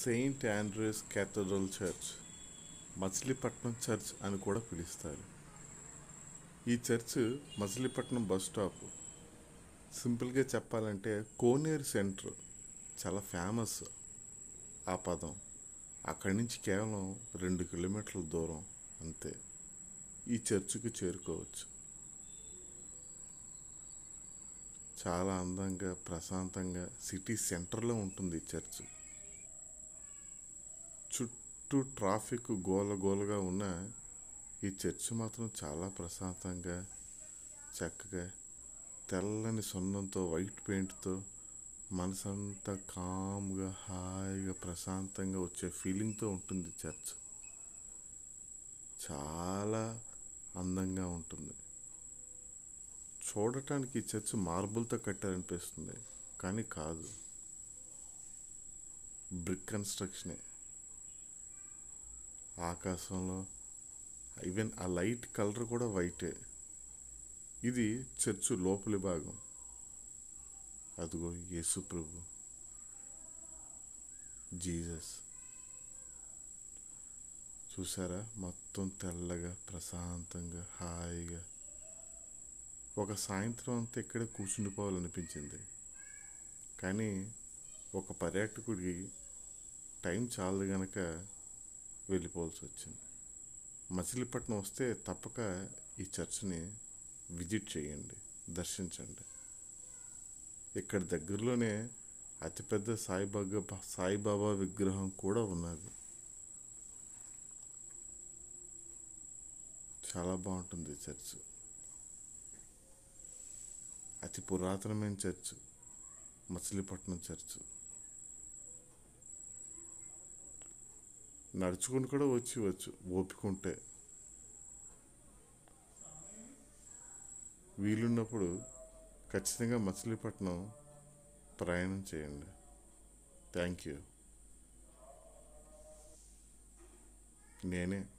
Saint Andrew's cathedral church Machilipatnam church అని కూడా పిలుస్తారు ఈ చర్చ్ మచిలీపట్నం బస్ స్టాప్ సింపుల్గా చెప్పాలంటే కోనేరు సెంటర్ చాలా ఫేమస్ ఆ పదం అక్కడి నుంచి కేవలం రెండు కిలోమీటర్ల దూరం అంతే ఈ చర్చికి చేరుకోవచ్చు చాలా అందంగా ప్రశాంతంగా సిటీ సెంటర్లో ఉంటుంది ఈ చర్చ్ చుట్టూ ట్రాఫిక్ గోల గోలగా ఉన్న ఈ చర్చ్ మాత్రం చాలా ప్రశాంతంగా చక్కగా తెల్లని సున్నంతో వైట్ పెయింట్తో మనసంతా కామ్గా హాయిగా ప్రశాంతంగా వచ్చే ఫీలింగ్తో ఉంటుంది చర్చ్ చాలా అందంగా ఉంటుంది చూడటానికి ఈ చర్చ్ మార్బుల్తో కట్టారనిపిస్తుంది కానీ కాదు బ్రిక్ కన్స్ట్రక్షనే ఆకాశంలో ఈవెన్ ఆ లైట్ కలర్ కూడా వైటే ఇది చర్చ్ లోపలి భాగం అదిగో యేసు ప్రభు జీసస్ చూసారా మొత్తం తెల్లగా ప్రశాంతంగా హాయిగా ఒక సాయంత్రం అంతా ఇక్కడే కూర్చుండిపోవాలనిపించింది కానీ ఒక పర్యాటకుడికి టైం చాలదు గనక వెళ్ళిపోవాల్సి వచ్చింది మచిలీపట్నం వస్తే తప్పక ఈ చర్చ్ని విజిట్ చేయండి దర్శించండి ఇక్కడ దగ్గరలోనే అతిపెద్ద సాయిబాబా సాయిబాబా విగ్రహం కూడా ఉన్నది చాలా బాగుంటుంది ఈ చర్చ్ అతి పురాతనమైన చర్చ్ మచిలీపట్నం చర్చ్ నడుచుకుని కూడా వచ్చి వచ్చు ఓపిక ఉంటే వీలున్నప్పుడు ఖచ్చితంగా మచిలీపట్నం ప్రయాణం చేయండి థ్యాంక్ యూ నేనే